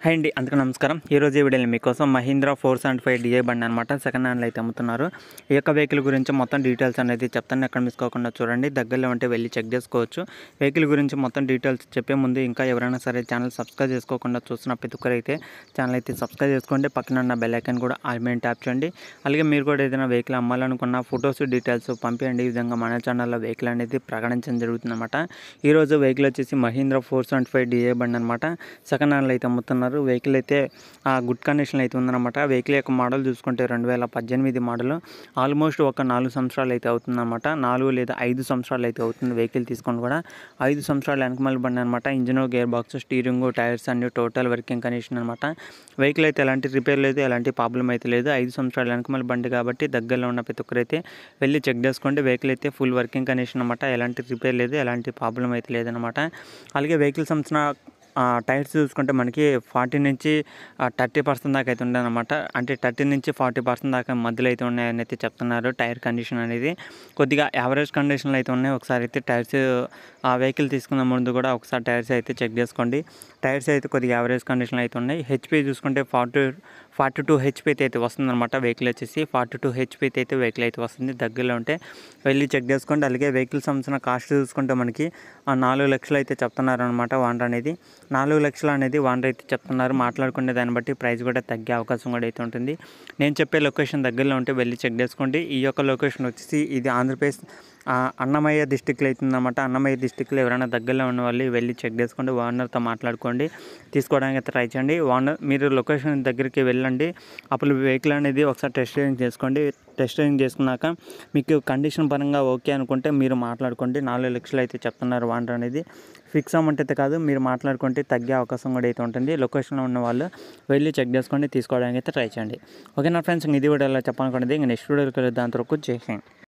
hi అండి అందుకు నమస్కారం ఈ రోజు ఈ వీడియోలో మీకోసం Mahindra four seventy five DA బండి అనమాట సెకండ్ హ్యాండ్లో అయితే అమ్ముతున్నారు ఈ యొక్క వెహికల్ గురించి మొత్తం డీటెయిల్స్ అనేది చెప్తాను ఎక్కడ మిస్ కాకుండా చూడండి దగ్గరలో ఉంటే వెళ్ళి చెక్ చేసుకోవచ్చు వెహికల్ గురించి మొత్తం డీటెయిల్స్ చెప్పే ముందు ఇంకా ఎవరైనా సరే ఛానల్ సబ్స్క్రైబ్ చేసుకోకుండా చూస్తున్న ప్రతి ఒక్కరు అయితే ఛానల్ అయితే సబ్స్క్రైబ్ చేసుకోండి పక్కన ఉన్న బెల్ ఐకాన్ కూడా ఆల్మెంట్ ట్యాప్ చేయండి అలాగే మీరు కూడా ఏదైనా వెహికల్ అమ్మాలనుకున్న ఫొటోస్ డీటెయిల్స్ పంపించండి ఈ విధంగా మన ఛానల్లో వెహికల్ అనేది ప్రకటించడం జరుగుతుందన్నమాట ఈరోజు వెహికల్ వచ్చేసి Mahindra four seventy five DA బండి అనమాట సెకండ్ హ్యాండ్లో అయితే అమ్ముతున్నారు వెహికల్ అయితే ఆ, గుడ్ కండిషన్ అయితే ఉందన్నమాట వెహికల్ యొక్క మోడల్ చూసుకుంటే రెండు వేల పద్దెనిమిది మోడల్ ఆల్మోస్ట్ ఒక నాలుగు సంవత్సరాలు అయితే అవుతుందన్నమాట నాలుగు లేదా ఐదు సంవత్సరాలు అయితే అవుతుంది వెహికల్ తీసుకొని కూడా ఐదు సంవత్సరాలు వెనకమల బండి అనమాట engine gear box steering tyres అన్ని టోటల్ వర్కింగ్ కండిషన్ అనమాట వెహికల్ అయితే ఎలాంటి రిపేర్ లేదు ఎలాంటి ప్రాబ్లం అయితే లేదు ఐదు సంవత్సరాలు వెనకమల బండి కాబట్టి దగ్గరలో ఉన్న ప్రతి ఒక్కరైతే వెళ్ళి చెక్ చేసుకోండి వెహికల్ అయితే ఫుల్ వర్కింగ్ కండిషన్ అనమాట ఎలాంటి రిపేర్ లేదు ఎలాంటి ప్రాబ్లం అయితే లేదనమాట అలాగే వెహికల్ సంబంధించిన ఆ, టైర్స్ చూసుకుంటే మనకి ఫార్టీ నుంచి థర్టీ పర్సెంట్ దాకా అయితే ఉండదన్నమాట అంటే థర్టీ నుంచి ఫార్టీ పర్సెంట్ దాకా మధ్యలో అయితే ఉన్నాయని అయితే చెప్తున్నారు టైర్ కండిషన్ అనేది కొద్దిగా యావరేజ్ కండిషన్లో అయితే ఉన్నాయి ఒకసారి అయితే టైర్స్ ఆ వెహికల్ తీసుకున్న ముందు కూడా ఒకసారి టైర్స్ అయితే చెక్ చేసుకోండి టైర్స్ అయితే కొద్దిగా యావరేజ్ కండిషన్లో అయితే ఉన్నాయి హెచ్పి చూసుకుంటే ఫార్టీ ఫార్టీ టూ హెచ్పి అయితే వస్తుందన్నమాట వెహికల్ వచ్చేసి ఫార్టీ టూ హెచ్పి అయితే వెహికల్ అయితే వస్తుంది దగ్గరలో ఉంటే వెళ్ళి చెక్ చేసుకోండి అలాగే వెహికల్ సంబంధించిన కాస్ట్ చూసుకుంటే మనకి ఆ నాలుగు లక్షలు అయితే చెప్తున్నారు అనమాట వాండర్ అనేది నాలుగు లక్షలు అనేది వాండర్ అయితే చెప్తున్నారు మాట్లాడుకునే దాన్ని బట్టి ప్రైస్ కూడా తగ్గే అవకాశం కూడా అయితే ఉంటుంది నేను చెప్పే లొకేషన్ దగ్గరలో ఉంటే వెళ్ళి చెక్ చేసుకోండి ఈ యొక్క లొకేషన్ వచ్చేసి ఇది ఆంధ్రప్రదేశ్ ఆ, అన్నమయ్య డిస్టిక్లో అవుతుందన్నమాట అన్నమయ్య డిస్టిక్లో ఎవరైనా దగ్గరలో ఉన్న వాళ్ళు వెళ్ళి చెక్ చేసుకోండి ఓనర్తో మాట్లాడుకోండి తీసుకోవడానికి అయితే ట్రై చేయండి ఓనర్ మీరు లొకేషన్ దగ్గరికి వెళ్ళండి అప్పుడు వెహికల్ అనేది ఒకసారి టెస్ట్ డ్రైవింగ్ చేసుకోండి టెస్ట్ డ్రైవింగ్ చేసుకున్నాక మీకు కండిషన్ పరంగా ఓకే అనుకుంటే మీరు మాట్లాడుకోండి నాలుగు లక్షలు అయితే చెప్తున్నారు వాంటర్ అనేది ఫిక్స్ అమౌంట్ అయితే కాదు మీరు మాట్లాడుకుంటే తగ్గే అవకాశం కూడా అయితే ఉంటుంది లొకేషన్లో ఉన్న వాళ్ళు వెళ్ళి చెక్ చేసుకోండి తీసుకోవడానికి అయితే ట్రై చేయండి ఓకే నా ఫ్రెండ్స్ ఇది వీడియోలో చెప్పాలనుకున్నది ఇంకా నెక్స్ట్ వీడియోకి దాని వరకు చేసేయండి